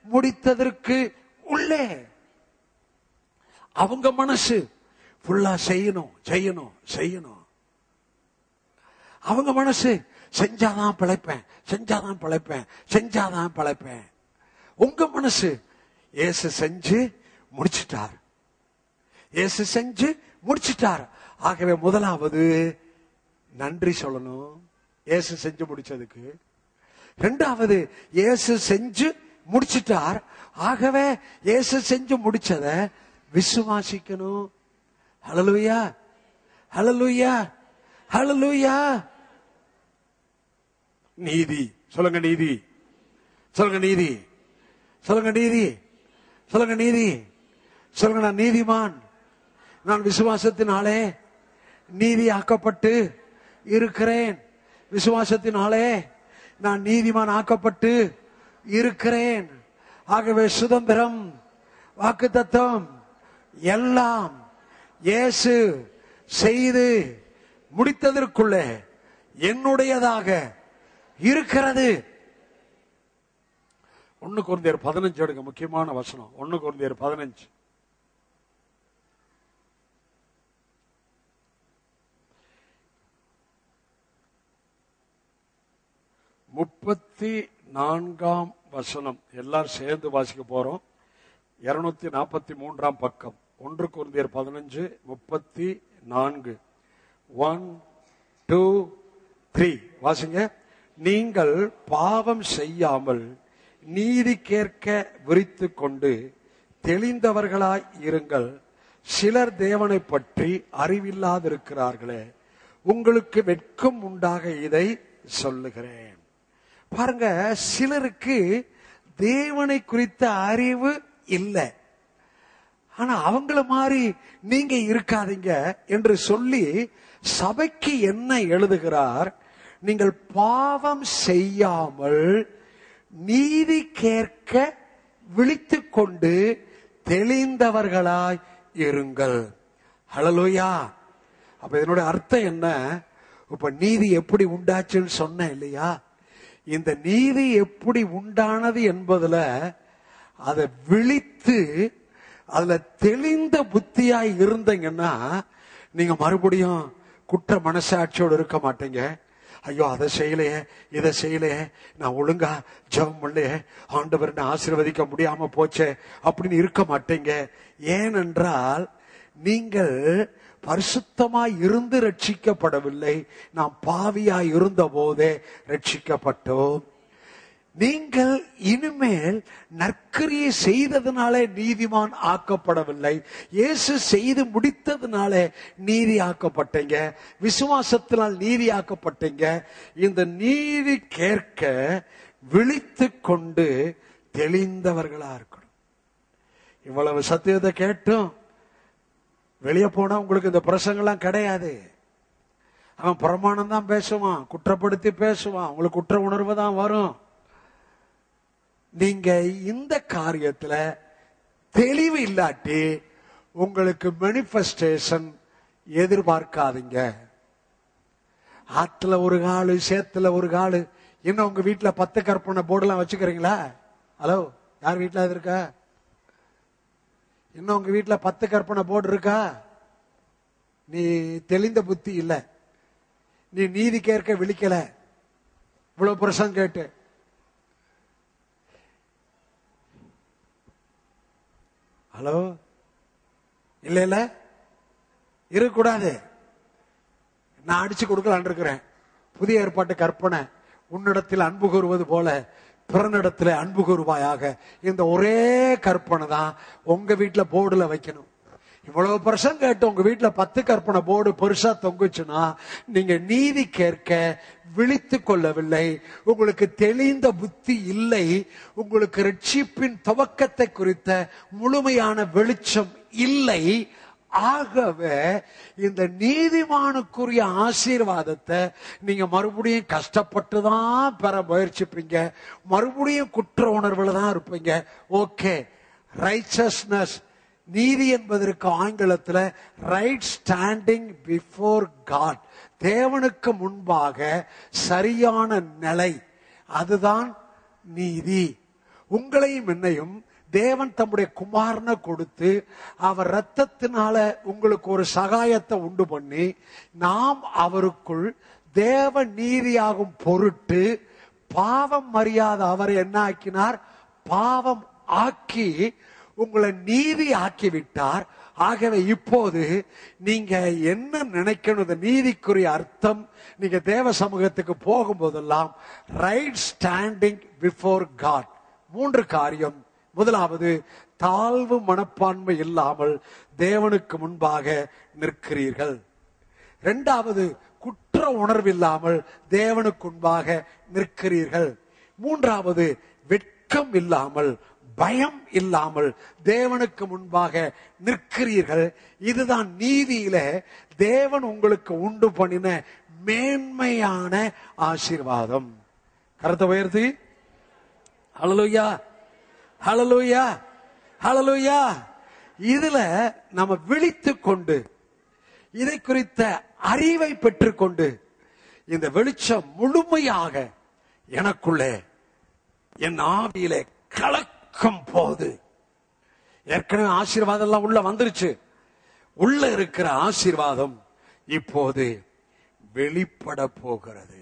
முடித்ததற்கு உள்ளே அவங்க மனசு ஃபுல்லா செய்யணும் செய்யணும் செய்யணும் அவங்க மனசு செஞ்சாதான் பிழைப்பேன் செஞ்சாதான் பிழைப்பேன் செஞ்சாதான் பிழைப்பேன் உங்க மனசு இயேசு செஞ்சு முடிச்சிட்டார் இயேசு செஞ்சு முடிச்சிட்டார் ஆகவே முதலாவது நன்றி சொல்லணும் இயேசு செஞ்சு முடிச்சதுக்கு ரெண்டாவது இயேசு செஞ்சு முடிச்சிட்டார் ஆகவே இயேசு செஞ்சு முடிச்சத விசுவாசிக்கணும் ஹalleluya ஹalleluya ஹalleluya நீதி சொல்லுங்க நீதி சொல்லுங்க நீதி சொல்லுங்க நீதி சொல்லுங்க நீதி சொல்லுங்க நான் நீதிமான் நான் விசுவாசத்தினாலே நீதி ஆக்கப்பட்டு இருக்கிறேன் விசுவாசத்தினாலே நான் நீதிமான் ஆக்கப்பட்டு இருக்கிறேன் ஆகவே சுதந்திரம் வாக்கு தத்துவம் எல்லாம் இயேசு செய்து முடித்ததற்குள்ளே என்னுடையதாக இருக்கிறது ஒன்னு குழந்தையர் பதினஞ்சு எடுங்க முக்கியமான வசனம் ஒன்னு குழந்தையர் பதினஞ்சு முப்பத்தி நான்காம் வசனம் எல்லாரும் சேர்ந்து வாசிக்க போறோம் இருநூத்தி நாற்பத்தி மூன்றாம் பக்கம் ஒன்று குருந்தியர் பதினஞ்சு முப்பத்தி நான்கு ஒன் டூ த்ரீ வாசிங்க நீங்கள் பாவம் செய்யாமல் நீதி கேட்க விரித்து கொண்டு தெளிந்தவர்களாய் இருங்கள் சிலர் தேவனை பற்றி அறிவில்லாதிருக்கிறார்களே உங்களுக்கு வெட்கம் உண்டாக இதை சொல்லுகிறேன் பாருங்க சிலருக்கு தேவனை குறித்த அறிவு இல்லை ஆனா அவங்கள மாதிரி நீங்க இருக்காதீங்க என்று சொல்லி சபைக்கு என்ன எழுதுகிறார் நீங்கள் பாவம் செய்யாமல் நீதி கேட்க விழித்துக் கொண்டு தெளிந்தவர்களாய் இருங்கள் ஹலலோயா அப்ப இதனுடைய அர்த்தம் என்ன இப்ப நீதி எப்படி உண்டாச்சுன்னு சொன்னேன் இல்லையா இந்த நீதி எப்படி உண்டானது என்பதுல அதை விழித்து அதுல தெளிந்த புத்தியாய் இருந்தீங்கன்னா நீங்க மறுபடியும் குற்ற மனசாட்சியோடு இருக்க மாட்டீங்க ஐயோ அதை செய்யலையே இதை செய்யலையே நான் ஒழுங்கா ஜெபம் பண்ணலையே ஆண்டவர் என்ன ஆசீர்வதிக்க முடியாம போச்சே அப்படின்னு இருக்க மாட்டீங்க ஏனென்றால் நீங்கள் பரிசுத்தமாய் இருந்து ரட்சிக்கப்படவில்லை நாம் பாவியாய் இருந்த போதே ரட்சிக்கப்பட்டோம் நீங்கள் இனிமேல் நற்கரியை செய்ததுனாலே நீதிமான் ஆக்கப்படவில்லை இயேசு செய்து முடித்ததுனாலே நீதி ஆக்கப்பட்டீங்க விசுவாசத்தினால் நீதி ஆக்கப்பட்டீங்க இந்த நீதி கேட்க விழித்து கொண்டு தெளிந்தவர்களா இருக்கணும் இவ்வளவு சத்தியத்தை கேட்டும் வெளியே போனா உங்களுக்கு இந்த பிரசங்கெல்லாம் கிடையாது அவன் பிரமாணம் தான் பேசுவான் குற்றப்படுத்தி பேசுவான் உங்களுக்கு குற்ற உணர்வு தான் வரும் நீங்க இந்த காரியத்துல தெளிவு இல்லாட்டி உங்களுக்கு மேனிஃபெஸ்டேஷன் எதிர்பார்க்காதீங்க ஆத்துல ஒரு காலு சேத்துல ஒரு காலு இன்னும் உங்க வீட்டுல பத்து கற்பனை போர்டுலாம் வச்சுக்கிறீங்களா ஹலோ யார் வீட்டுல அது இருக்கா இன்னும் உங்க வீட்டுல பத்து கற்பனை போர்டு இருக்கா நீ தெளிந்த புத்தி இல்ல நீ நீதி கேட்க விழிக்கல இவ்வளவு பிரசங்க கேட்டு ஹலோ இல்ல இல்ல இருக்கக்கூடாது நான் அடிச்சு கொடுக்கலான் இருக்கிறேன் புதிய ஏற்பாட்டு கற்பனை உன்னிடத்தில் அன்பு கூறுவது போல பிறனிடத்தில் அன்பு கூறுவாயாக இந்த ஒரே கற்பனை தான் உங்க வீட்டுல போர்டுல வைக்கணும் இவ்வளவு பிரசங்க கேட்டு உங்க வீட்டுல பத்து கற்பனை போர்டு பெருசா தொங்குச்சுன்னா நீங்க நீதி கேட்க விழித்து கொள்ளவில்லை உங்களுக்கு தெளிந்த புத்தி இல்லை உங்களுக்கு ரட்சிப்பின் துவக்கத்தை குறித்த முழுமையான வெளிச்சம் இல்லை ஆகவே இந்த நீதிமானுக்குரிய ஆசீர்வாதத்தை நீங்க மறுபடியும் கஷ்டப்பட்டு தான் பெற முயற்சிப்பீங்க மறுபடியும் குற்ற உணர்வுல தான் இருப்பீங்க ஓகே ரைச்சஸ்னஸ் நீதி என்பதற்கு ஆங்கிலத்துல ரைட் ஸ்டாண்டிங் பிஃபோர் காட் தேவனுக்கு முன்பாக சரியான நிலை அதுதான் நீதி உங்களையும் என்னையும் தேவன் தம்முடைய குமாரனை கொடுத்து அவர் ரத்தத்தினால உங்களுக்கு ஒரு சகாயத்தை உண்டு பண்ணி நாம் அவருக்குள் தேவ நீதியாகும் பொருட்டு பாவம் அறியாத அவர் என்ன ஆக்கினார் பாவம் ஆக்கி உங்களை நீதி ஆக்கி விட்டார் ஆகவே இப்போது நீங்க என்ன நினைக்கணும் இந்த நீதிக்குரிய அர்த்தம் நீங்க தேவ சமூகத்துக்கு போகும்போதெல்லாம் ரைட் ஸ்டாண்டிங் பிஃபோர் காட் மூன்று காரியம் முதலாவது தாழ்வு மனப்பான்மை இல்லாமல் தேவனுக்கு முன்பாக நிற்கிறீர்கள் இரண்டாவது குற்ற உணர்வில்லாமல் தேவனுக்கு முன்பாக நிற்கிறீர்கள் மூன்றாவது வெட்கம் இல்லாமல் பயம் இல்லாமல் தேவனுக்கு முன்பாக நிற்கிறீர்கள் இதுதான் நீதியில தேவன் உங்களுக்கு உண்டு பண்ணின மேன்மையான ஆசீர்வாதம் கருத்தை உயர்த்தி ஹalleluya ஹalleluya ஹalleluya இதுல நம்ம விழித்துக் கொண்டு இதை குறித்த அறிவை பெற்றுக்கொண்டு இந்த வெளிச்சம் முழுமையாக எனக்குள்ளே என் ஆவியிலே கலக்கும் போது ஏற்கனவே ஆசீர்வாதம் எல்லாம் உள்ள வந்துருச்சு உள்ள இருக்கிற ஆசீர்வாதம் இப்போது வெளிப்பட போகிறது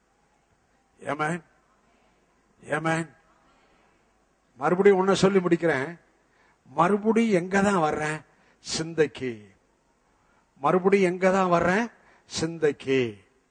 ஏமேன் ஏமேன் மறுபடியும் ஒன்ன சொல்லி முடிக்கிறேன் மறுபடியும் எங்க தான் வர்றேன் சிந்தைக்கு மறுபடியும் எங்க தான் வர்றேன் சிந்தைக்கு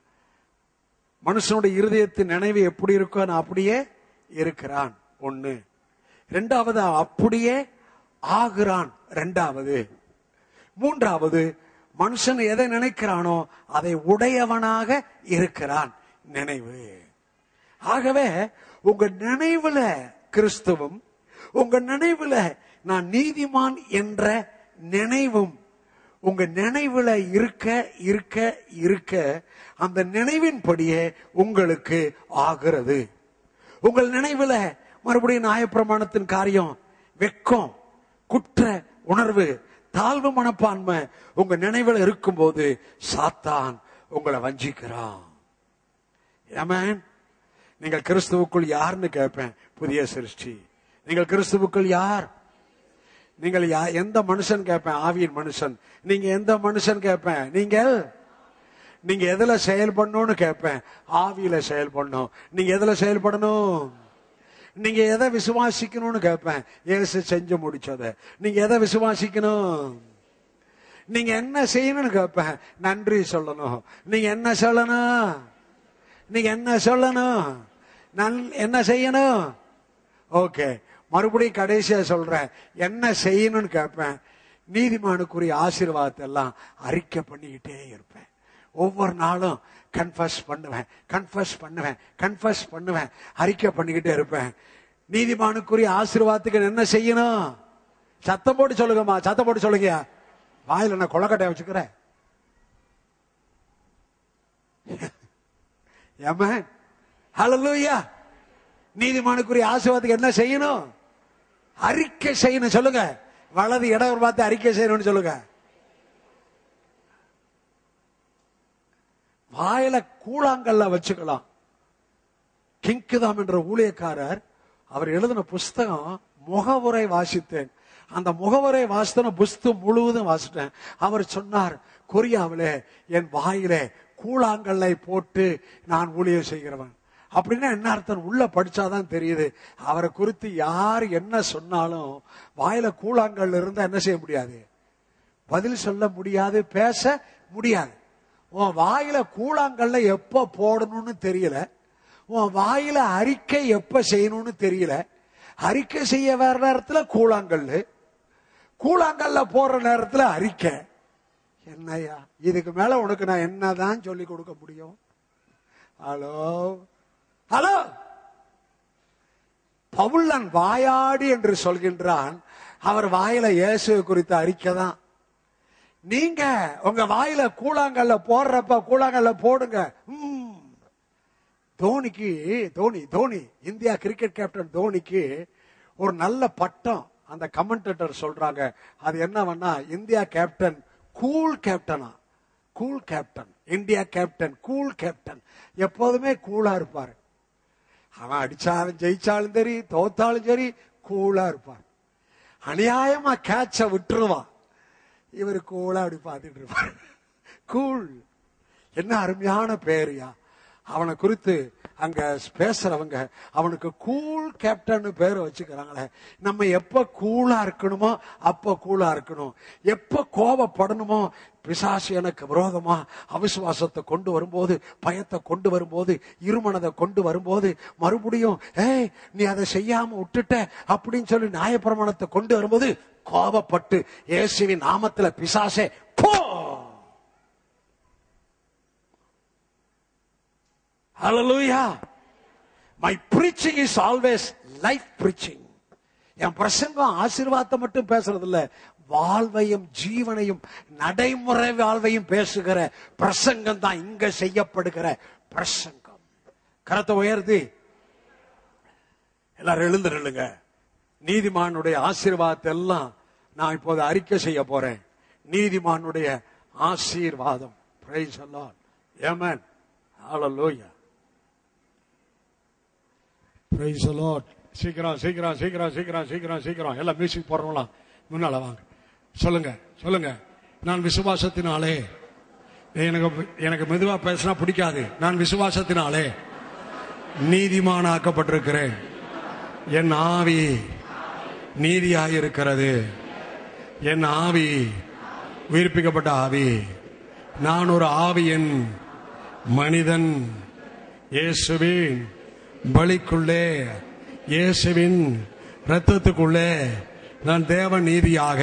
மனுஷனுடைய இருதயத்தின் நினைவு எப்படி இருக்கோ நான் அப்படியே இருக்கிறான் ஒண்ணு ரெண்டாவது அவன் அப்படியே ஆகிறான் ரெண்டாவது மூன்றாவது மனுஷன் எதை நினைக்கிறானோ அதை உடையவனாக இருக்கிறான் நினைவு ஆகவே உங்க நினைவுல கிறிஸ்துவும் உங்க நினைவுல நான் நீதிமான் என்ற நினைவும் உங்க நினைவுல இருக்க இருக்க இருக்க அந்த நினைவின்படியே உங்களுக்கு ஆகிறது உங்கள் நினைவுல மறுபடியும் நியாயப்பிரமாணத்தின் காரியம் வெக்கம் குற்ற உணர்வு தாழ்வு மனப்பான்மை உங்க நினைவுல இருக்கும்போது சாத்தான் உங்களை வஞ்சிக்கிறான் ஏமேன் நீங்கள் கிறிஸ்துவுக்குள் யாருன்னு கேட்பேன் புதிய சிருஷ்டி நீங்கள் கிறிஸ்துவுக்குள் யார் நீங்கள் யா- எந்த மனுஷன் கேட்பேன் ஆவியின் மனுஷன் நீங்க எந்த மனுஷன் கேட்பேன் நீங்கள் நீங்க எதுல செயல்படணும்னு கேட்பேன் ஆவியில செயல்படணும் நீங்க எதுல செயல்படணும் நீங்க எதை விசுவாசிக்கணும்னு கேட்பேன் இயேசு செஞ்சு முடிச்சத நீங்க எதை விசுவாசிக்கணும் நீங்க என்ன செய்யணும்னு கேட்பேன் நன்றி சொல்லணும் நீங்க என்ன சொல்லணும் நீங்க என்ன சொல்லணும் நான் என்ன செய்யணும் ஓகே மறுபடியும் கடைசியா சொல்றேன் என்ன செய்யணும்னு கேட்பேன் நீதிமானுக்குரிய ஆசீர்வாதத்தை எல்லாம் அறிக்கை பண்ணிக்கிட்டே இருப்பேன் ஒவ்வொரு நாளும் கன்ஃபஸ் பண்ணுவேன் கன்ஃபஸ் பண்ணுவேன் கன்ஃபஸ் பண்ணுவேன் அறிக்கை பண்ணிக்கிட்டே இருப்பேன் நீதிமானுக்குரிய ஆசீர்வாதத்துக்கு நான் என்ன செய்யணும் சத்தம் போட்டு சொல்லுங்கம்மா சத்தம் போட்டு சொல்லுங்க வாயில நான் கொலக்கட்டையை வச்சுக்கிறேன் ஏமேன் ஹalleluya நீதிமானுக்குரிய ஆசீர்வாதத்துக்கு என்ன செய்யணும் அறிக்கை செய்யணும் சொல்லுங்க வலது இடம் பார்த்து அறிக்கை செய்யணும்னு சொல்லுங்க வாயில கூழாங்கல்ல வச்சுக்கலாம் கிங்குதாம் என்ற ஊழியக்காரர் அவர் எழுதின புஸ்தகம் முகவுரை வாசித்தேன் அந்த முகவுரை வாசித்தன புஸ்தகம் முழுவதும் வாசிட்டேன் அவர் சொன்னார் கொரியாவிலே என் வாயிலே கூழாங்கல்லை போட்டு நான் ஊழியம் செய்கிறவன் அப்படின்னா என்ன அர்த்தம் உள்ள படிச்சாதான் தெரியுது அவரை குறித்து யார் என்ன சொன்னாலும் வாயில கூழாங்கல் இருந்தா என்ன செய்ய முடியாது பதில் சொல்ல முடியாது பேச முடியாது உன் வாயில கூழாங்கல்ல எப்ப போடணும்னு தெரியல உன் வாயில அறிக்கை எப்ப செய்யணும்னு தெரியல அறிக்கை செய்ய வேற நேரத்துல கூழாங்கல்லு கூழாங்கல்ல போற நேரத்துல அறிக்கை என்னய்யா இதுக்கு மேல உனக்கு நான் என்னதான் சொல்லி கொடுக்க முடியும் ஹலோ ஹலோ பவுல்லன் வாயாடி என்று சொல்கின்றான் அவர் வாயில இயேசு குறித்த அறிக்கை தான் நீங்க உங்க வாயில கூழாங்கல்ல போடுறப்ப கூழாங்கல்ல போடுங்க ம். தோனிக்கு Dhoni Dhoni India cricket captain தோனிக்கு ஒரு நல்ல பட்டம் அந்த கமெண்டேட்டர் சொல்றாங்க அது என்னவன்னா இந்தியா கேப்டன் கூல் கேப்டனா cool captain India captain cool captain எப்போதுமே கூலா இருப்பாரு அவன் அடிச்சாலும் ஜெயிச்சாலும் சரி தோத்தாலும் சரி கூலா இருப்பான் அநியாயமா கேட்ச விட்டுருவான் இவர் கூலா அப்படி பார்த்துட்டு இருப்பார் கூல் என்ன அருமையான பேருயா அவனை குறித்து அங்க பேசுறவங்க அவனுக்கு கூல் கேப்டன் பேர் வச்சுக்கிறாங்களே நம்ம எப்ப கூலா இருக்கணுமோ அப்ப கூலா இருக்கணும் எப்ப கோபப்படணுமோ பிசாசு எனக்கு விரோதமா அவிசுவாசத்தை கொண்டு வரும்போது பயத்தை கொண்டு வரும்போது இருமனதை கொண்டு வரும்போது மறுபடியும் ஏய் நீ அதை செய்யாம விட்டுட்ட அப்படின்னு சொல்லி நியாயப்பிரமாணத்தை கொண்டு வரும்போது கோபப்பட்டு இயேசுவின் நாமத்துல பிசாசே போ Hallelujah. My preaching is always life preaching. என் பிரசங்கம் ஆசீர்வாதத்தை மட்டும் பேசுறது இல்ல வாழ்வையும் ஜீவனையும் நடைமுறை வாழ்வையும் பேசுகிற பிரசங்கம் தான் இங்க செய்யப்படுகிற பிரசங்கம் கரத்தை உயர்த்தி எல்லாரும் எழுந்து நில்லுங்க நீதிமானுடைய ஆசீர்வாதத்தை எல்லாம் நான் இப்போது அறிக்கை செய்ய போறேன் நீதிமானுடைய ஆசீர்வாதம் பிரைஸ் அல்லாஹ் ஆமென் ஹalleluya பிரைஸ் அல்லாஹ் சீக்கிரம் சீக்கிரம் சீக்கிரம் சீக்கிரம் சீக்கிரம் சீக்கிரம் எல்லாம் மியூசிக் போடுறவங்களாம் முன்னால வாங்க சொல்லுங்க சொல்லுங்க நான் விசுவாசத்தினாலே எனக்கு எனக்கு மெதுவா பேசினா பிடிக்காது நான் விசுவாசத்தினாலே நீதிமானாக்கப்பட்டிருக்கிறேன் என் ஆவி நீதியாயிருக்கிறது என் ஆவி உயிர்ப்பிக்கப்பட்ட ஆவி நான் ஒரு ஆவியின் மனிதன் இயேசுவின் பலிக்குள்ளே இயேசுவின் இரத்தத்துக்குள்ளே நான் தேவ நீதியாக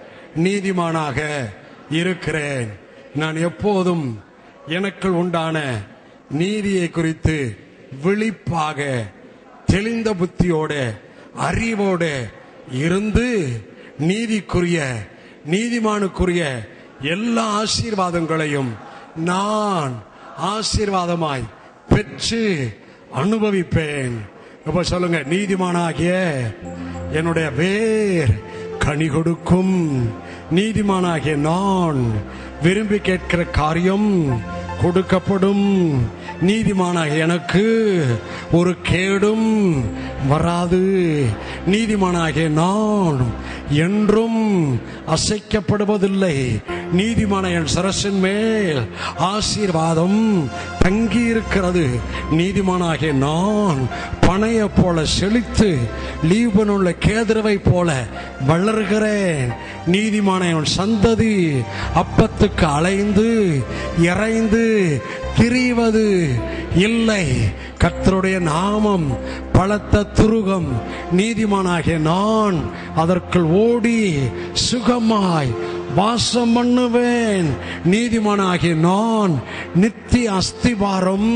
நீதிமானாக இருக்கிறேன் நான் எப்போதும் எனக்குள் உண்டான நீதியை குறித்து விழிப்பாக தெளிந்த புத்தியோட அறிவோட இருந்து நீதிக்குரிய நீதிமானுக்குரிய எல்லா ஆசீர்வாதங்களையும் நான் ஆசீர்வாதமாய் பெற்று அனுபவிப்பேன் இப்ப சொல்லுங்க நீதிமானாகிய என்னுடைய வேர் கனி கொடுக்கும் நீதிமானாகிய நான் விரும்பி கேட்கிற காரியம் கொடுக்கப்படும் நீதிமானாகிய எனக்கு ஒரு கேடும் வராது நீதிமானாகிய நான் என்றும் அசைக்கப்படுவதில்லை நீதிமான என் சரசின் மேல் ஆசீர்வாதம் தங்கி இருக்கிறது நீதிமானாகிய நான் பனைய போல செழித்து லீபனுள்ள கேதுருவை போல வளர்கிறேன் நீதிமான என் சந்ததி அப்பத்துக்கு அலைந்து இறைந்து திரிவது இல்லை கர்த்தருடைய நாமம் பலத்த துருகம் நீதிமானாகிய நான் அதற்குள் ஓடி சுகமாய் வாசம் பண்ணுவேன் நீதிமானாகிய நான் நித்திய அஸ்திவாரம்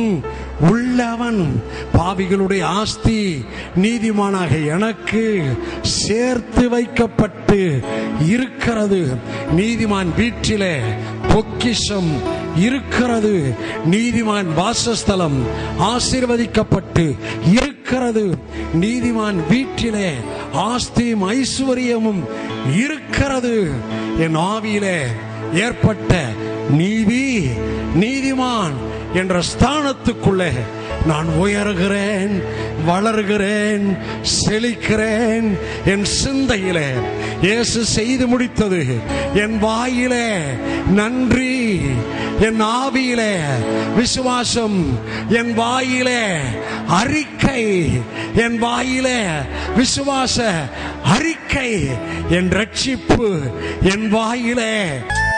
உள்ளவன் பாவிகளுடைய ஆஸ்தி நீதிமானாக எனக்கு சேர்த்து வைக்கப்பட்டு இருக்கிறது நீதிமான் வீட்டிலே பொக்கிஷம் இருக்கிறது நீதிமான் வாசஸ்தலம் ஆசீர்வதிக்கப்பட்டு இருக்கிறது நீதிமான் வீட்டிலே ஆஸ்தியும் ஐஸ்வர்யமும் இருக்கிறது என் ஆவியிலே ஏற்பட்ட நீதி நீதிமான் என்ற ஸ்தானத்துக்குள்ளே நான் உயர்கிறேன் வளர்கிறேன் செழிக்கிறேன் என் சிந்தையிலே இயேசு செய்து முடித்தது என் வாயிலே நன்றி என் ஆவியிலே விசுவாசம் என் வாயிலே அறிக்கை என் வாயிலே விசுவாச அறிக்கை என் ரட்சிப்பு என் வாயிலே